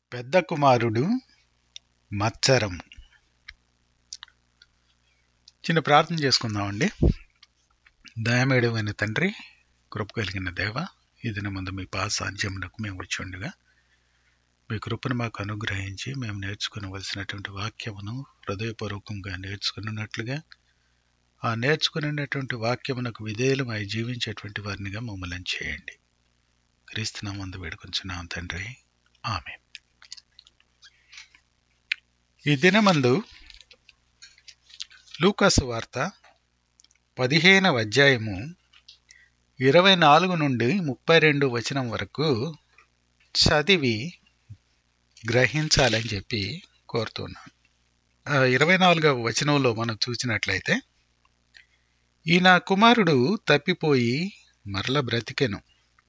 పెద్ద కుమారుడు మత్సరం చిన్న ప్రార్థన చేసుకుందామండి దయమేడమైన తండ్రి కృప కలిగిన దేవ ఇది ముందు మీ పాద సాధ్యమునకు మేము వచ్చి ఉండగా మీ కృపను మాకు అనుగ్రహించి మేము నేర్చుకునవలసినటువంటి వాక్యమును హృదయపూర్వకంగా నేర్చుకున్నట్లుగా ఆ నేర్చుకునేటువంటి వాక్యమునకు విధేయులమై జీవించేటువంటి వారినిగా మమ్మల్ని చేయండి క్రీస్తునామందు వేడుకొంచున్నాం తండ్రి ఆమె ఈ దినమందు లూకాసు వార్త పదిహేనవ అధ్యాయము ఇరవై నాలుగు నుండి ముప్పై రెండు వచనం వరకు చదివి గ్రహించాలని చెప్పి కోరుతున్నాను ఆ ఇరవై నాలుగవ వచనంలో మనం చూసినట్లయితే ఈ నా కుమారుడు తప్పిపోయి మరల బ్రతికెను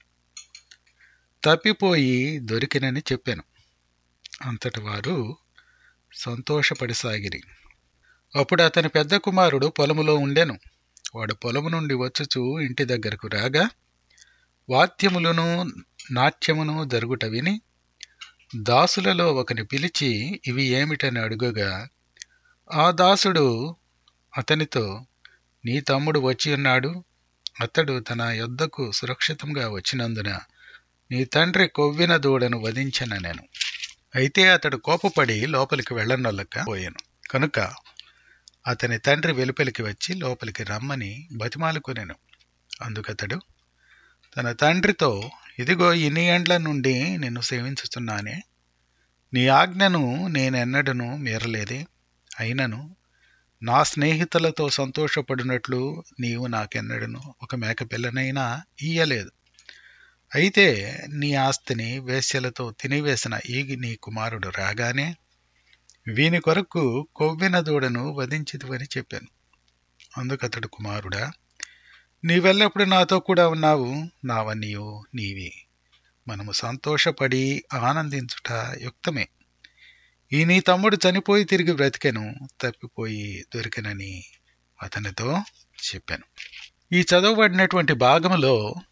తప్పిపోయి దొరికినని చెప్పాను అంతటి వారు సంతోషపడిసాగిరి అప్పుడు అతని పెద్ద కుమారుడు పొలములో ఉండెను వాడు పొలము నుండి వచ్చుచు ఇంటి దగ్గరకు రాగా వాద్యములను నాట్యమును జరుగుట విని దాసులలో ఒకని పిలిచి ఇవి ఏమిటని అడుగగా ఆ దాసుడు అతనితో నీ తమ్ముడు వచ్చి ఉన్నాడు అతడు తన యొద్దకు సురక్షితంగా వచ్చినందున నీ తండ్రి కొవ్విన దూడను వధించిన నేను అయితే అతడు కోపపడి లోపలికి వెళ్ళనొల్లక పోయాను కనుక అతని తండ్రి వెలుపలికి వచ్చి లోపలికి రమ్మని బతిమాలుకొనెను అందుకతడు తన తండ్రితో ఇదిగో ఇన్ని ఏండ్ల నుండి నిన్ను సేవించుతున్నానే నీ ఆజ్ఞను నేనెన్నడను మీరలేదే అయినను నా స్నేహితులతో సంతోషపడినట్లు నీవు నాకెన్నడను ఒక మేక పిల్లనైనా ఇయ్యలేదు అయితే నీ ఆస్తిని వేశ్యలతో తినివేసిన ఈ నీ కుమారుడు రాగానే వీని కొరకు కొవ్విన దూడను వధించిదివని చెప్పాను అందుకతడు కుమారుడా నీవెల్లప్పుడు నాతో కూడా ఉన్నావు నావన్నీయు నీవి మనము సంతోషపడి ఆనందించుట యుక్తమే ఈ నీ తమ్ముడు చనిపోయి తిరిగి బ్రతికెను తప్పిపోయి దొరికెనని అతనితో చెప్పాను ఈ చదవబడినటువంటి భాగంలో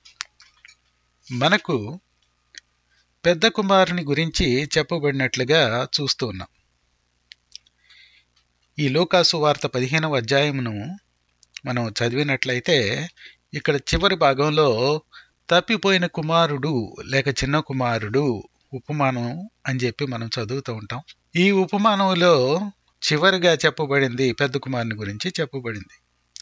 మనకు పెద్ద కుమారుని గురించి చెప్పబడినట్లుగా చూస్తూ ఉన్నాం ఈ లోకాసు వార్త పదిహేనవ అధ్యాయమును మనం చదివినట్లయితే ఇక్కడ చివరి భాగంలో తప్పిపోయిన కుమారుడు లేక చిన్న కుమారుడు ఉపమానం అని చెప్పి మనం చదువుతూ ఉంటాం ఈ ఉపమానంలో చివరిగా చెప్పబడింది పెద్ద కుమారుని గురించి చెప్పబడింది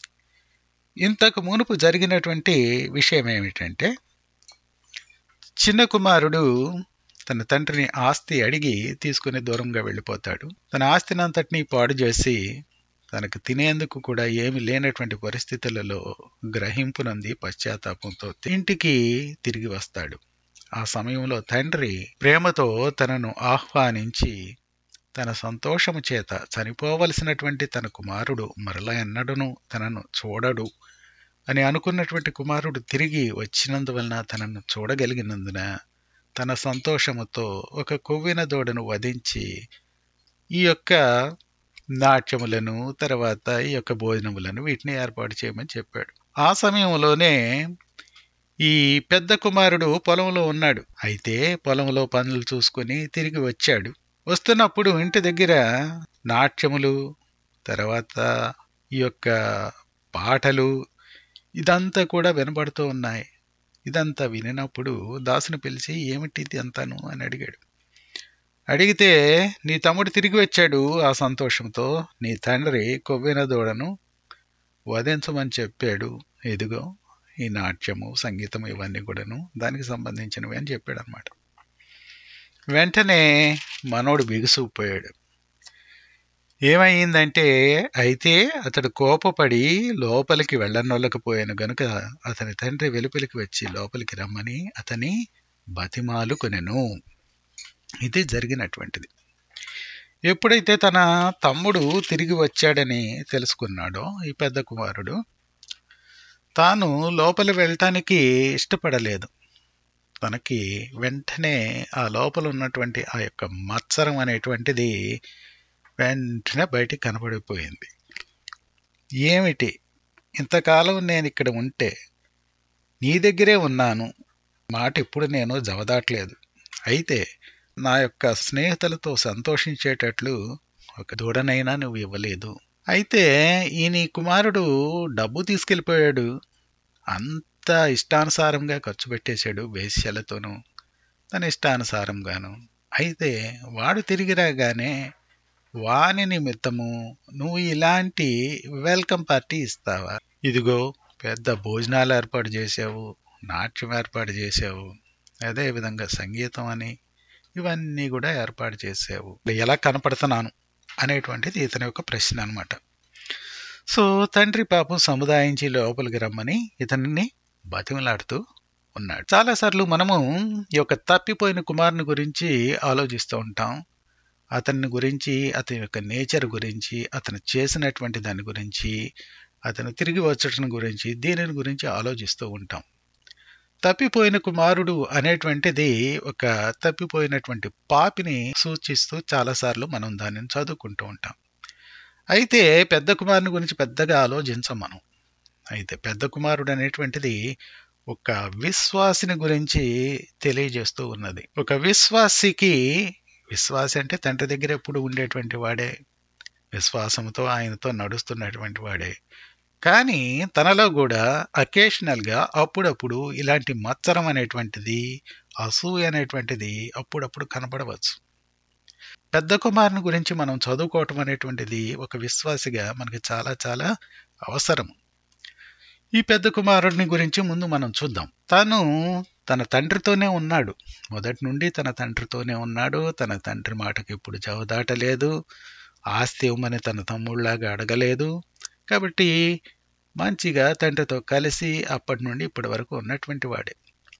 ఇంతకు మునుపు జరిగినటువంటి విషయం ఏమిటంటే చిన్న కుమారుడు తన తండ్రిని ఆస్తి అడిగి తీసుకుని దూరంగా వెళ్ళిపోతాడు తన ఆస్తినంతటినీ పాడు చేసి తనకు తినేందుకు కూడా ఏమి లేనటువంటి పరిస్థితులలో గ్రహింపునంది పశ్చాత్తాపంతో ఇంటికి తిరిగి వస్తాడు ఆ సమయంలో తండ్రి ప్రేమతో తనను ఆహ్వానించి తన సంతోషము చేత చనిపోవలసినటువంటి తన కుమారుడు మరలా ఎన్నడను తనను చూడడు అని అనుకున్నటువంటి కుమారుడు తిరిగి వచ్చినందువలన తనను చూడగలిగినందున తన సంతోషముతో ఒక కొవ్విన దూడను వధించి ఈ యొక్క నాట్యములను తర్వాత ఈ యొక్క భోజనములను వీటిని ఏర్పాటు చేయమని చెప్పాడు ఆ సమయంలోనే ఈ పెద్ద కుమారుడు పొలంలో ఉన్నాడు అయితే పొలంలో పనులు చూసుకొని తిరిగి వచ్చాడు వస్తున్నప్పుడు ఇంటి దగ్గర నాట్యములు తర్వాత ఈ యొక్క పాటలు ఇదంతా కూడా వినబడుతూ ఉన్నాయి ఇదంతా వినినప్పుడు దాసుని పిలిచి ఏమిటిది అంతాను అని అడిగాడు అడిగితే నీ తమ్ముడు తిరిగి వచ్చాడు ఆ సంతోషంతో నీ తండ్రి కొవ్విన దూడను వధించమని చెప్పాడు ఎదుగో ఈ నాట్యము సంగీతం ఇవన్నీ కూడాను దానికి సంబంధించినవి అని చెప్పాడు అనమాట వెంటనే మనోడు బిగుసుకుపోయాడు ఏమైందంటే అయితే అతడు కోపపడి లోపలికి వెళ్ళనొల్లకపోయాను గనుక అతని తండ్రి వెలుపలికి వచ్చి లోపలికి రమ్మని అతని బతిమాలు కొనెను ఇది జరిగినటువంటిది ఎప్పుడైతే తన తమ్ముడు తిరిగి వచ్చాడని తెలుసుకున్నాడో ఈ పెద్ద కుమారుడు తాను లోపల వెళ్ళటానికి ఇష్టపడలేదు తనకి వెంటనే ఆ లోపల ఉన్నటువంటి ఆ యొక్క మత్సరం అనేటువంటిది వెంటనే బయటికి కనబడిపోయింది ఏమిటి ఇంతకాలం నేను ఇక్కడ ఉంటే నీ దగ్గరే ఉన్నాను మాట ఎప్పుడు నేను జవదాట్లేదు అయితే నా యొక్క స్నేహితులతో సంతోషించేటట్లు ఒక దూడనైనా నువ్వు ఇవ్వలేదు అయితే ఈ నీ కుమారుడు డబ్బు తీసుకెళ్ళిపోయాడు అంత ఇష్టానుసారంగా ఖర్చు పెట్టేశాడు వేశ్యలతోనూ తన ఇష్టానుసారంగాను అయితే వాడు తిరిగి రాగానే వాని నిమిత్తము నువ్వు ఇలాంటి వెల్కమ్ పార్టీ ఇస్తావా ఇదిగో పెద్ద భోజనాలు ఏర్పాటు చేసావు నాట్యం ఏర్పాటు చేసావు అదే విధంగా సంగీతం అని ఇవన్నీ కూడా ఏర్పాటు చేసావు ఎలా కనపడుతున్నాను అనేటువంటిది ఇతని యొక్క ప్రశ్న అనమాట సో తండ్రి పాపం సముదాయించి లోపలికి రమ్మని ఇతనిని బతిమలాడుతూ ఉన్నాడు చాలాసార్లు మనము ఈ యొక్క తప్పిపోయిన కుమారుని గురించి ఆలోచిస్తూ ఉంటాం అతని గురించి అతని యొక్క నేచర్ గురించి అతను చేసినటువంటి దాని గురించి అతను తిరిగి వచ్చటం గురించి దీనిని గురించి ఆలోచిస్తూ ఉంటాం తప్పిపోయిన కుమారుడు అనేటువంటిది ఒక తప్పిపోయినటువంటి పాపిని సూచిస్తూ చాలాసార్లు మనం దానిని చదువుకుంటూ ఉంటాం అయితే పెద్ద కుమారుని గురించి పెద్దగా ఆలోచించం మనం అయితే పెద్ద కుమారుడు అనేటువంటిది ఒక విశ్వాసిని గురించి తెలియజేస్తూ ఉన్నది ఒక విశ్వాసికి విశ్వాసి అంటే తండ్రి దగ్గర ఎప్పుడు ఉండేటువంటి వాడే విశ్వాసంతో ఆయనతో నడుస్తున్నటువంటి వాడే కానీ తనలో కూడా అకేషనల్గా అప్పుడప్పుడు ఇలాంటి మత్సరం అనేటువంటిది అసూయ అనేటువంటిది అప్పుడప్పుడు కనపడవచ్చు పెద్ద కుమారుని గురించి మనం చదువుకోవటం అనేటువంటిది ఒక విశ్వాసిగా మనకి చాలా చాలా అవసరం ఈ పెద్ద కుమారుడిని గురించి ముందు మనం చూద్దాం తను తన తండ్రితోనే ఉన్నాడు మొదటి నుండి తన తండ్రితోనే ఉన్నాడు తన తండ్రి మాటకి ఇప్పుడు జవదాటలేదు ఆస్తి ఇవ్వమని తన తమ్ముళ్ళలాగా అడగలేదు కాబట్టి మంచిగా తండ్రితో కలిసి అప్పటి నుండి ఇప్పటి వరకు ఉన్నటువంటి వాడే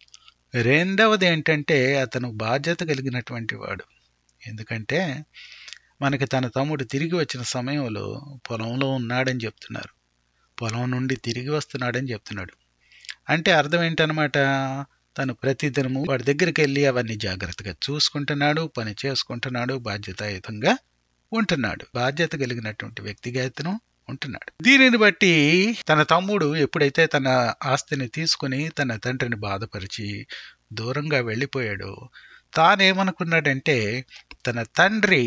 రెండవది ఏంటంటే అతను బాధ్యత కలిగినటువంటి వాడు ఎందుకంటే మనకి తన తమ్ముడు తిరిగి వచ్చిన సమయంలో పొలంలో ఉన్నాడని చెప్తున్నారు పొలం నుండి తిరిగి వస్తున్నాడని చెప్తున్నాడు అంటే అర్థం ఏంటనమాట తను ప్రతిదినము వాడి దగ్గరికి వెళ్ళి అవన్నీ జాగ్రత్తగా చూసుకుంటున్నాడు పని చేసుకుంటున్నాడు బాధ్యతాయుతంగా ఉంటున్నాడు బాధ్యత కలిగినటువంటి వ్యక్తిగా ఇతను ఉంటున్నాడు దీనిని బట్టి తన తమ్ముడు ఎప్పుడైతే తన ఆస్తిని తీసుకుని తన తండ్రిని బాధపరిచి దూరంగా వెళ్ళిపోయాడో తానేమనుకున్నాడంటే తన తండ్రి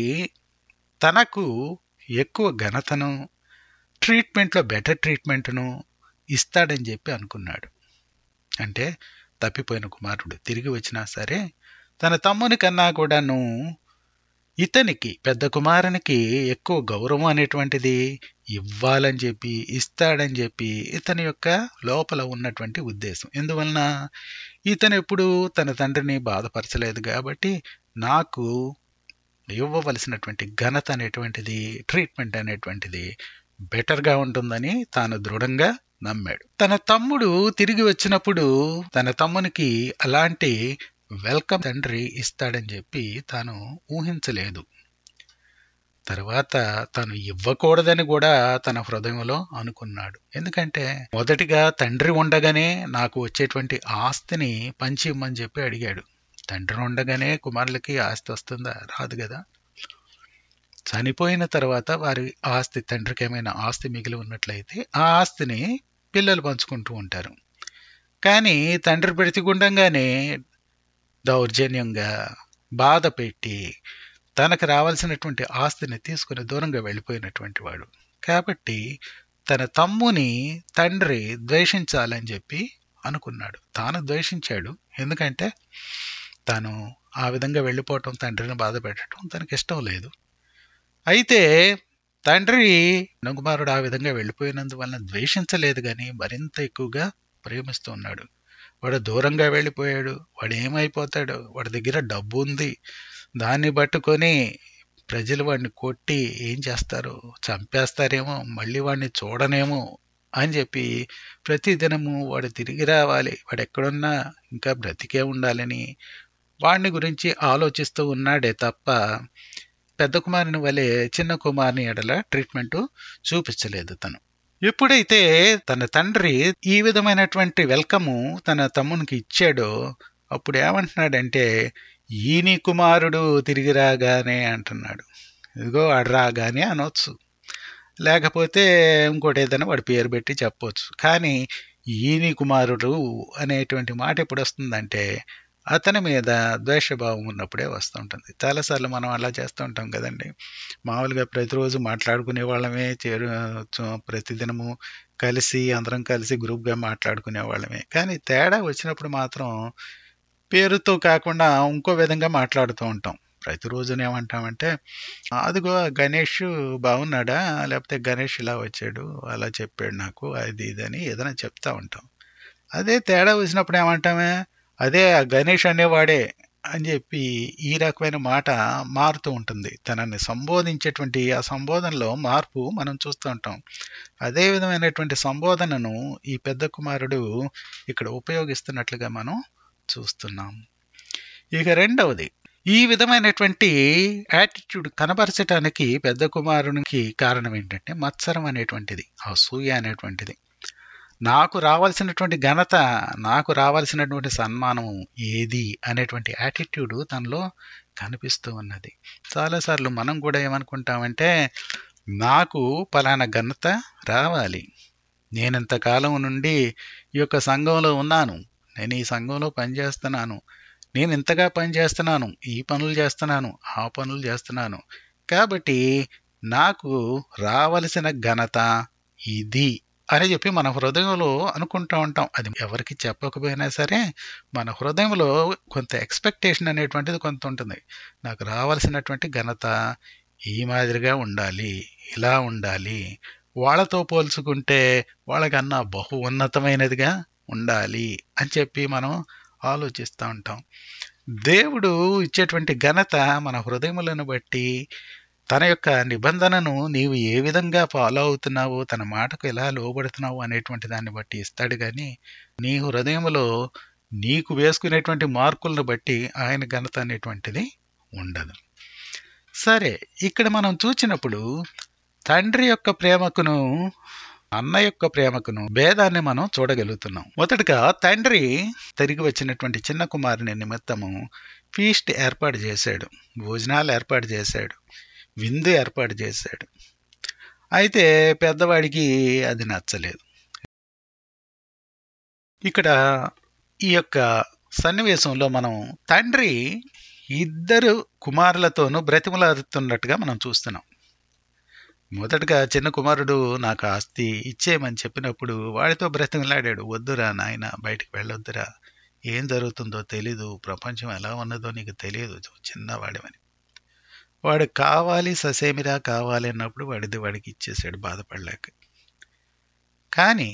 తనకు ఎక్కువ ఘనతను ట్రీట్మెంట్లో బెటర్ ట్రీట్మెంట్ను ఇస్తాడని చెప్పి అనుకున్నాడు అంటే తప్పిపోయిన కుమారుడు తిరిగి వచ్చినా సరే తన తమ్ముని కన్నా కూడాను ఇతనికి పెద్ద కుమారునికి ఎక్కువ గౌరవం అనేటువంటిది ఇవ్వాలని చెప్పి ఇస్తాడని చెప్పి ఇతని యొక్క లోపల ఉన్నటువంటి ఉద్దేశం ఎందువలన ఇతను ఎప్పుడు తన తండ్రిని బాధపరచలేదు కాబట్టి నాకు ఇవ్వవలసినటువంటి ఘనత అనేటువంటిది ట్రీట్మెంట్ అనేటువంటిది బెటర్గా ఉంటుందని తాను దృఢంగా నమ్మాడు తన తమ్ముడు తిరిగి వచ్చినప్పుడు తన తమ్మునికి అలాంటి వెల్కమ్ తండ్రి ఇస్తాడని చెప్పి తాను ఊహించలేదు తర్వాత తను ఇవ్వకూడదని కూడా తన హృదయంలో అనుకున్నాడు ఎందుకంటే మొదటిగా తండ్రి ఉండగానే నాకు వచ్చేటువంటి ఆస్తిని పంచి ఇమ్మని చెప్పి అడిగాడు తండ్రి ఉండగానే కుమారులకి ఆస్తి వస్తుందా రాదు కదా చనిపోయిన తర్వాత వారి ఆస్తి తండ్రికి ఏమైనా ఆస్తి మిగిలి ఉన్నట్లయితే ఆ ఆస్తిని పిల్లలు పంచుకుంటూ ఉంటారు కానీ తండ్రి బ్రతికుండంగానే దౌర్జన్యంగా బాధ పెట్టి తనకు రావాల్సినటువంటి ఆస్తిని తీసుకుని దూరంగా వెళ్ళిపోయినటువంటి వాడు కాబట్టి తన తమ్ముని తండ్రి ద్వేషించాలని చెప్పి అనుకున్నాడు తాను ద్వేషించాడు ఎందుకంటే తాను ఆ విధంగా వెళ్ళిపోవటం తండ్రిని బాధ పెట్టడం తనకి ఇష్టం లేదు అయితే తండ్రి కుమారుడు ఆ విధంగా వెళ్ళిపోయినందువలన ద్వేషించలేదు కానీ మరింత ఎక్కువగా ప్రేమిస్తూ ఉన్నాడు వాడు దూరంగా వెళ్ళిపోయాడు వాడు ఏమైపోతాడు వాడి దగ్గర డబ్బు ఉంది దాన్ని పట్టుకొని ప్రజలు వాడిని కొట్టి ఏం చేస్తారు చంపేస్తారేమో మళ్ళీ వాడిని చూడనేమో అని చెప్పి ప్రతిదినము వాడు తిరిగి రావాలి వాడు ఎక్కడున్నా ఇంకా బ్రతికే ఉండాలని వాడిని గురించి ఆలోచిస్తూ ఉన్నాడే తప్ప పెద్ద కుమారుని వలె చిన్న కుమారుని ఎడల ట్రీట్మెంట్ చూపించలేదు తను ఎప్పుడైతే తన తండ్రి ఈ విధమైనటువంటి వెల్కము తన తమ్మునికి ఇచ్చాడో అప్పుడు ఏమంటున్నాడంటే ఈ నీ కుమారుడు తిరిగి రాగానే అంటున్నాడు ఇదిగో వాడు రాగానే అనొచ్చు లేకపోతే ఇంకోటి ఏదైనా వాడి పేరు పెట్టి చెప్పొచ్చు కానీ ఈ నీ కుమారుడు అనేటువంటి మాట ఎప్పుడు వస్తుందంటే అతని మీద ద్వేషభావం ఉన్నప్పుడే వస్తుంటుంది చాలాసార్లు మనం అలా చేస్తూ ఉంటాం కదండి మామూలుగా ప్రతిరోజు మాట్లాడుకునే వాళ్ళమే చేరు చ- ప్రతిదినము కలిసి అందరం కలిసి గ్రూప్గా మాట్లాడుకునే వాళ్ళమే కానీ తేడా వచ్చినప్పుడు మాత్రం పేరుతో కాకుండా ఇంకో విధంగా మాట్లాడుతూ ఉంటాం ప్రతిరోజున ఏమంటామంటే అదిగో గణేష్ బాగున్నాడా లేకపోతే గణేష్ ఇలా వచ్చాడు అలా చెప్పాడు నాకు అది ఇది అని ఏదైనా చెప్తా ఉంటాం అదే తేడా వచ్చినప్పుడు ఏమంటామే అదే ఆ గణేష్ అనేవాడే అని చెప్పి ఈ రకమైన మాట మారుతూ ఉంటుంది తనని సంబోధించేటువంటి ఆ సంబోధనలో మార్పు మనం చూస్తూ ఉంటాం అదే విధమైనటువంటి సంబోధనను ఈ పెద్ద కుమారుడు ఇక్కడ ఉపయోగిస్తున్నట్లుగా మనం చూస్తున్నాం ఇక రెండవది ఈ విధమైనటువంటి యాటిట్యూడ్ కనబరచడానికి పెద్ద కుమారునికి కారణం ఏంటంటే మత్సరం అనేటువంటిది అసూయ అనేటువంటిది నాకు రావాల్సినటువంటి ఘనత నాకు రావాల్సినటువంటి సన్మానం ఏది అనేటువంటి యాటిట్యూడ్ తనలో కనిపిస్తూ ఉన్నది చాలాసార్లు మనం కూడా ఏమనుకుంటామంటే నాకు పలానా ఘనత రావాలి నేనింతకాలం నుండి ఈ యొక్క సంఘంలో ఉన్నాను నేను ఈ సంఘంలో పనిచేస్తున్నాను నేను ఇంతగా పని చేస్తున్నాను ఈ పనులు చేస్తున్నాను ఆ పనులు చేస్తున్నాను కాబట్టి నాకు రావలసిన ఘనత ఇది అని చెప్పి మన హృదయంలో అనుకుంటూ ఉంటాం అది ఎవరికి చెప్పకపోయినా సరే మన హృదయంలో కొంత ఎక్స్పెక్టేషన్ అనేటువంటిది కొంత ఉంటుంది నాకు రావాల్సినటువంటి ఘనత ఈ మాదిరిగా ఉండాలి ఇలా ఉండాలి వాళ్ళతో పోల్చుకుంటే వాళ్ళకన్నా బహు ఉన్నతమైనదిగా ఉండాలి అని చెప్పి మనం ఆలోచిస్తూ ఉంటాం దేవుడు ఇచ్చేటువంటి ఘనత మన హృదయములను బట్టి తన యొక్క నిబంధనను నీవు ఏ విధంగా ఫాలో అవుతున్నావో తన మాటకు ఎలా లోబడుతున్నావు అనేటువంటి దాన్ని బట్టి ఇస్తాడు కానీ నీ హృదయంలో నీకు వేసుకునేటువంటి మార్కులను బట్టి ఆయన ఘనత అనేటువంటిది ఉండదు సరే ఇక్కడ మనం చూచినప్పుడు తండ్రి యొక్క ప్రేమకును అన్న యొక్క ప్రేమకును భేదాన్ని మనం చూడగలుగుతున్నాం మొదటగా తండ్రి తిరిగి వచ్చినటువంటి చిన్న కుమారుని నిమిత్తము ఫీస్ట్ ఏర్పాటు చేశాడు భోజనాలు ఏర్పాటు చేశాడు విందు ఏర్పాటు చేశాడు అయితే పెద్దవాడికి అది నచ్చలేదు ఇక్కడ ఈ యొక్క సన్నివేశంలో మనం తండ్రి ఇద్దరు కుమారులతోనూ బ్రతిమలాడుతున్నట్టుగా మనం చూస్తున్నాం మొదటగా చిన్న కుమారుడు నాకు ఆస్తి ఇచ్చేయమని చెప్పినప్పుడు వాడితో బ్రతిమలాడాడు వద్దురా నాయన బయటికి వెళ్ళొద్దురా ఏం జరుగుతుందో తెలీదు ప్రపంచం ఎలా ఉన్నదో నీకు తెలియదు చిన్నవాడివని వాడు కావాలి ససేమిరా కావాలి అన్నప్పుడు వాడిది వాడికి ఇచ్చేసాడు బాధపడలేక కానీ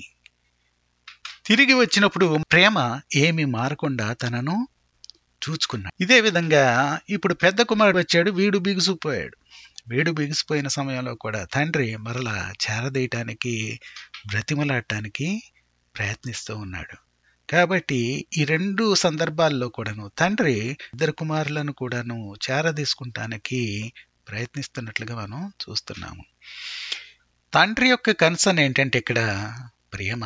తిరిగి వచ్చినప్పుడు ప్రేమ ఏమి మారకుండా తనను చూచుకున్నాడు ఇదే విధంగా ఇప్పుడు పెద్ద కుమారుడు వచ్చాడు వీడు బిగుసుకుపోయాడు వీడు బిగిసిపోయిన సమయంలో కూడా తండ్రి మరలా చేరదీయటానికి బ్రతిమలాడటానికి ప్రయత్నిస్తూ ఉన్నాడు కాబట్టి ఈ రెండు సందర్భాల్లో కూడాను తండ్రి ఇద్దరు కుమారులను కూడాను చేరదీసుకుంటానికి ప్రయత్నిస్తున్నట్లుగా మనం చూస్తున్నాము తండ్రి యొక్క కన్సర్న్ ఏంటంటే ఇక్కడ ప్రేమ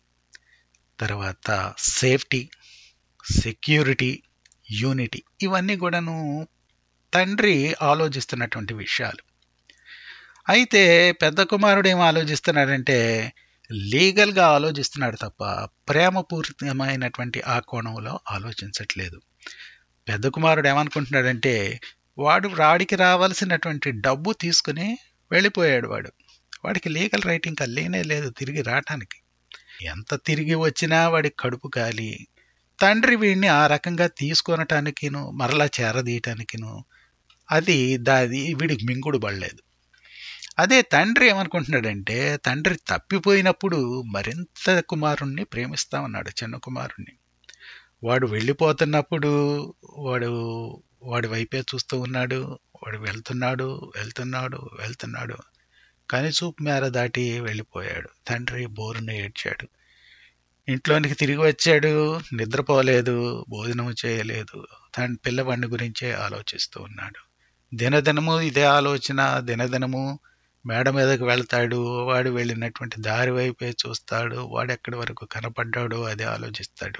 తర్వాత సేఫ్టీ సెక్యూరిటీ యూనిటీ ఇవన్నీ కూడాను తండ్రి ఆలోచిస్తున్నటువంటి విషయాలు అయితే పెద్ద కుమారుడు ఏం ఆలోచిస్తున్నాడంటే లీగల్గా ఆలోచిస్తున్నాడు తప్ప ప్రేమపూరితమైనటువంటి ఆ కోణంలో ఆలోచించట్లేదు పెద్ద కుమారుడు ఏమనుకుంటున్నాడంటే వాడు వాడికి రావాల్సినటువంటి డబ్బు తీసుకుని వెళ్ళిపోయాడు వాడు వాడికి లీగల్ రైట్ ఇంకా లేనే లేదు తిరిగి రావటానికి ఎంత తిరిగి వచ్చినా వాడికి కడుపు కాలి తండ్రి వీడిని ఆ రకంగా తీసుకొనటానికిను మరలా చేరదీయటానికిను అది దాది వీడికి మింగుడు పడలేదు అదే తండ్రి ఏమనుకుంటున్నాడంటే తండ్రి తప్పిపోయినప్పుడు మరింత కుమారుణ్ణి ప్రేమిస్తా ఉన్నాడు చిన్న కుమారుణ్ణి వాడు వెళ్ళిపోతున్నప్పుడు వాడు వాడి వైపే చూస్తూ ఉన్నాడు వాడు వెళ్తున్నాడు వెళ్తున్నాడు వెళ్తున్నాడు కానీ చూపు మేర దాటి వెళ్ళిపోయాడు తండ్రి బోరున ఏడ్చాడు ఇంట్లోనికి తిరిగి వచ్చాడు నిద్రపోలేదు భోజనం చేయలేదు తన పిల్లవాడిని గురించే ఆలోచిస్తూ ఉన్నాడు దినదినము ఇదే ఆలోచన దినదినము మేడ మీదకి వెళ్తాడు వాడు వెళ్ళినటువంటి దారి వైపే చూస్తాడు వాడు ఎక్కడి వరకు కనపడ్డాడో అదే ఆలోచిస్తాడు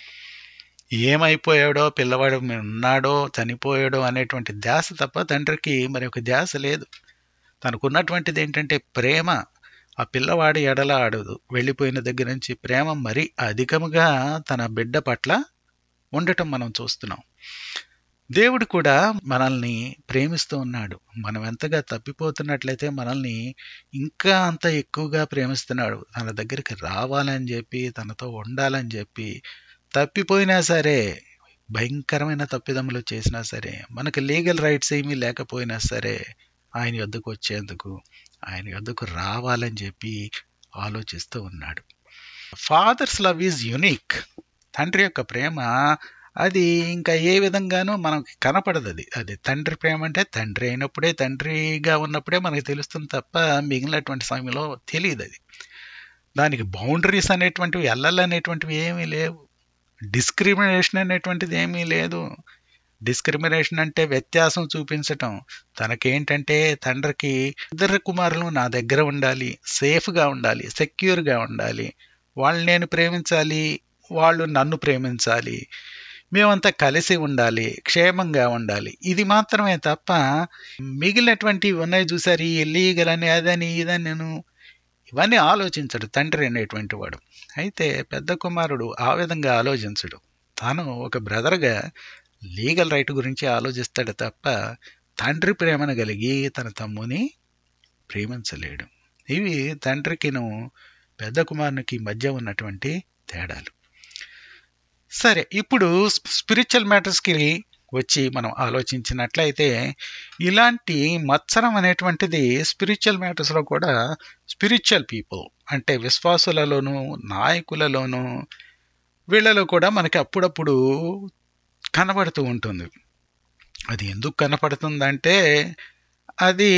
ఏమైపోయాడో పిల్లవాడు ఉన్నాడో చనిపోయాడో అనేటువంటి ధ్యాస తప్ప తండ్రికి మరి ఒక ధ్యాస లేదు తనకున్నటువంటిది ఏంటంటే ప్రేమ ఆ పిల్లవాడి ఎడల ఆడదు వెళ్ళిపోయిన దగ్గర నుంచి ప్రేమ మరీ అధికముగా తన బిడ్డ పట్ల ఉండటం మనం చూస్తున్నాం దేవుడు కూడా మనల్ని ప్రేమిస్తూ ఉన్నాడు మనం ఎంతగా తప్పిపోతున్నట్లయితే మనల్ని ఇంకా అంత ఎక్కువగా ప్రేమిస్తున్నాడు తన దగ్గరికి రావాలని చెప్పి తనతో ఉండాలని చెప్పి తప్పిపోయినా సరే భయంకరమైన తప్పిదములు చేసినా సరే మనకి లీగల్ రైట్స్ ఏమీ లేకపోయినా సరే ఆయన యొద్దకు వచ్చేందుకు ఆయన యొద్దకు రావాలని చెప్పి ఆలోచిస్తూ ఉన్నాడు ఫాదర్స్ లవ్ ఈజ్ యునిక్ తండ్రి యొక్క ప్రేమ అది ఇంకా ఏ విధంగానూ మనకి కనపడదు అది అది తండ్రి ప్రేమ అంటే తండ్రి అయినప్పుడే తండ్రిగా ఉన్నప్పుడే మనకి తెలుస్తుంది తప్ప మిగిలినటువంటి సమయంలో తెలియదు అది దానికి బౌండరీస్ అనేటువంటివి ఎల్లలు అనేటువంటివి ఏమీ లేవు డిస్క్రిమినేషన్ అనేటువంటిది ఏమీ లేదు డిస్క్రిమినేషన్ అంటే వ్యత్యాసం చూపించటం తనకేంటంటే తండ్రికి ఇద్దరు కుమారులు నా దగ్గర ఉండాలి సేఫ్గా ఉండాలి సెక్యూర్గా ఉండాలి వాళ్ళని నేను ప్రేమించాలి వాళ్ళు నన్ను ప్రేమించాలి మేమంతా కలిసి ఉండాలి క్షేమంగా ఉండాలి ఇది మాత్రమే తప్ప మిగిలినటువంటివి ఉన్నాయి చూసారు ఈ లీగల్ అని అదని ఇదని నేను ఇవన్నీ ఆలోచించడు తండ్రి అనేటువంటి వాడు అయితే పెద్ద కుమారుడు ఆ విధంగా ఆలోచించడు తాను ఒక బ్రదర్గా లీగల్ రైట్ గురించి ఆలోచిస్తాడు తప్ప తండ్రి ప్రేమను కలిగి తన తమ్ముని ప్రేమించలేడు ఇవి తండ్రికిను పెద్ద కుమారునికి మధ్య ఉన్నటువంటి తేడాలు సరే ఇప్పుడు స్పిరిచువల్ మ్యాటర్స్కి వచ్చి మనం ఆలోచించినట్లయితే ఇలాంటి మత్సరం అనేటువంటిది స్పిరిచువల్ మ్యాటర్స్లో కూడా స్పిరిచువల్ పీపుల్ అంటే విశ్వాసులలోనూ నాయకులలోనూ వీళ్ళలో కూడా మనకి అప్పుడప్పుడు కనబడుతూ ఉంటుంది అది ఎందుకు కనపడుతుందంటే అది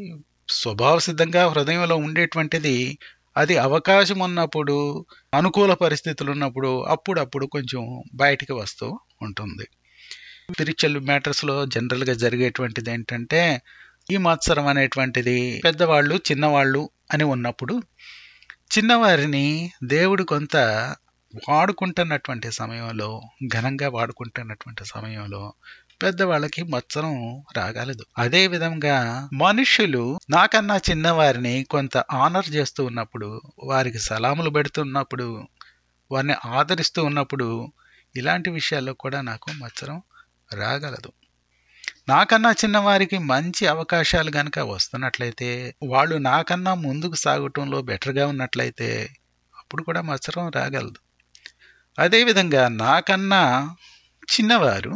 స్వభావ సిద్ధంగా హృదయంలో ఉండేటువంటిది అది అవకాశం ఉన్నప్పుడు అనుకూల పరిస్థితులు ఉన్నప్పుడు అప్పుడప్పుడు కొంచెం బయటికి వస్తూ ఉంటుంది స్పిరిచువల్ మ్యాటర్స్లో జనరల్గా జరిగేటువంటిది ఏంటంటే ఈ మత్సరం అనేటువంటిది పెద్దవాళ్ళు చిన్నవాళ్ళు అని ఉన్నప్పుడు చిన్నవారిని దేవుడు కొంత వాడుకుంటున్నటువంటి సమయంలో ఘనంగా వాడుకుంటున్నటువంటి సమయంలో పెద్దవాళ్ళకి మత్సరం రాగలదు అదే విధంగా మనుషులు నాకన్నా చిన్నవారిని కొంత ఆనర్ చేస్తూ ఉన్నప్పుడు వారికి సలాములు పెడుతున్నప్పుడు వారిని ఆదరిస్తూ ఉన్నప్పుడు ఇలాంటి విషయాల్లో కూడా నాకు మత్సరం రాగలదు నాకన్నా చిన్నవారికి మంచి అవకాశాలు కనుక వస్తున్నట్లయితే వాళ్ళు నాకన్నా ముందుకు సాగటంలో బెటర్గా ఉన్నట్లయితే అప్పుడు కూడా మత్సరం రాగలదు అదేవిధంగా నాకన్నా చిన్నవారు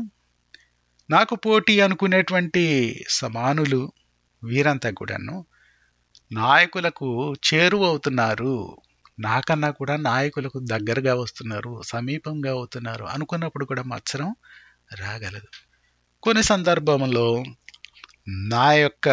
నాకు పోటీ అనుకునేటువంటి సమానులు వీరంతా కూడాను నాయకులకు చేరువవుతున్నారు నాకన్నా కూడా నాయకులకు దగ్గరగా వస్తున్నారు సమీపంగా అవుతున్నారు అనుకున్నప్పుడు కూడా మత్సరం రాగలదు కొన్ని సందర్భంలో నా యొక్క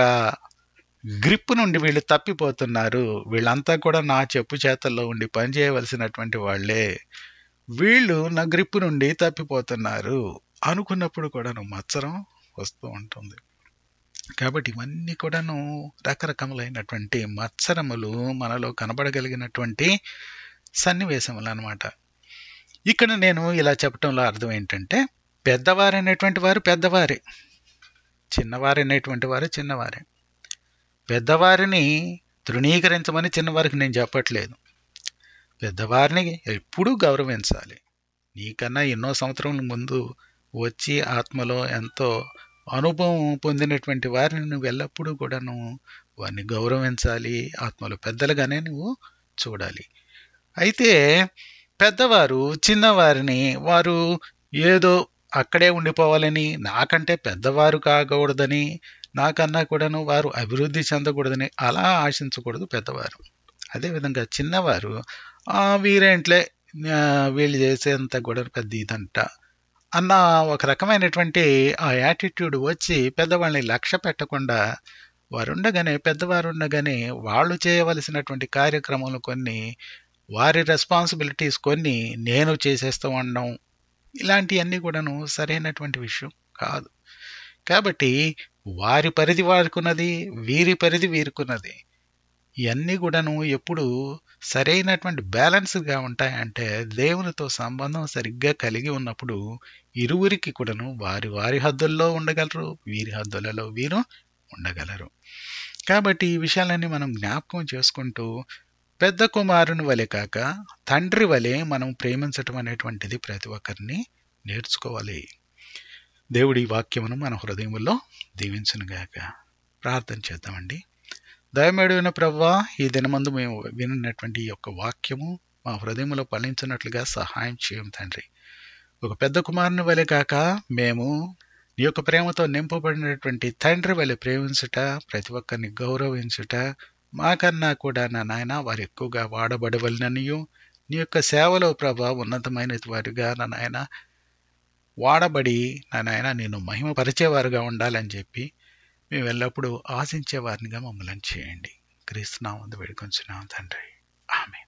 గ్రిప్ నుండి వీళ్ళు తప్పిపోతున్నారు వీళ్ళంతా కూడా నా చెప్పు చేతల్లో ఉండి పనిచేయవలసినటువంటి వాళ్ళే వీళ్ళు నా గ్రిప్ నుండి తప్పిపోతున్నారు అనుకున్నప్పుడు కూడాను మత్సరం వస్తూ ఉంటుంది కాబట్టి ఇవన్నీ కూడాను రకరకములైనటువంటి మత్సరములు మనలో కనబడగలిగినటువంటి సన్నివేశములు అనమాట ఇక్కడ నేను ఇలా చెప్పటంలో అర్థం ఏంటంటే పెద్దవారు అనేటువంటి వారు పెద్దవారే చిన్నవారు అనేటువంటి వారు చిన్నవారే పెద్దవారిని తృణీకరించమని చిన్నవారికి నేను చెప్పట్లేదు పెద్దవారిని ఎప్పుడూ గౌరవించాలి నీకన్నా ఎన్నో సంవత్సరముల ముందు వచ్చి ఆత్మలో ఎంతో అనుభవం పొందినటువంటి వారిని నువ్వు ఎల్లప్పుడూ కూడాను వారిని గౌరవించాలి ఆత్మలో పెద్దలుగానే నువ్వు చూడాలి అయితే పెద్దవారు చిన్నవారిని వారు ఏదో అక్కడే ఉండిపోవాలని నాకంటే పెద్దవారు కాకూడదని నాకన్నా కూడాను వారు అభివృద్ధి చెందకూడదని అలా ఆశించకూడదు పెద్దవారు అదేవిధంగా చిన్నవారు "ఆ, వీరేంట్లే ఆ, వీళ్ళు చేసేంత కూడా పెద్ద ఇదంట అన్న ఒక రకమైనటువంటి ఆ యాటిట్యూడ్ వచ్చి పెద్దవాళ్ళని లక్ష్య పెట్టకుండా వారు ఉండగానే పెద్దవారు ఉండగానే వాళ్ళు చేయవలసినటువంటి కార్యక్రమాలు కొన్ని వారి రెస్పాన్సిబిలిటీస్ కొన్ని నేను చేసేస్తూ ఉండడం ఇలాంటివన్నీ కూడాను సరైనటువంటి విషయం కాదు కాబట్టి వారి పరిధి వారికున్నది వీరి పరిధి వీరికున్నది ఇవన్నీ కూడాను ఎప్పుడు సరైనటువంటి బ్యాలెన్స్గా ఉంటాయంటే దేవునితో సంబంధం సరిగ్గా కలిగి ఉన్నప్పుడు ఇరువురికి కూడాను వారి వారి హద్దుల్లో ఉండగలరు వీరి హద్దులలో వీరు ఉండగలరు కాబట్టి ఈ విషయాలన్నీ మనం జ్ఞాపకం చేసుకుంటూ పెద్ద కుమారుని వలె కాక తండ్రి వలె మనం ప్రేమించటం అనేటువంటిది ప్రతి ఒక్కరిని నేర్చుకోవాలి దేవుడి వాక్యమును మన హృదయములో దీవించునుగాక ప్రార్థన చేద్దామండి దయమేడిన ప్రవ్వా ఈ దినమందు మేము విన్నటువంటి ఈ యొక్క వాక్యము మా హృదయంలో ఫలించినట్లుగా సహాయం చేయం తండ్రి ఒక పెద్ద కుమారుని వలె కాక మేము నీ యొక్క ప్రేమతో నింపబడినటువంటి తండ్రి వలె ప్రేమించుట ప్రతి ఒక్కరిని గౌరవించుట మాకన్నా కూడా నా నాయన వారు ఎక్కువగా వాడబడవలననియు నీ యొక్క సేవలో ప్రభా ఉన్నతమైన వారిగా నా నాయన వాడబడి నా నాయన నేను మహిమపరిచేవారుగా ఉండాలని చెప్పి మేము ఎల్లప్పుడూ ఆశించే వారినిగా మమ్మల్ని చేయండి క్రీస్తునామందు వేడుకొంచున్నాం తండ్రి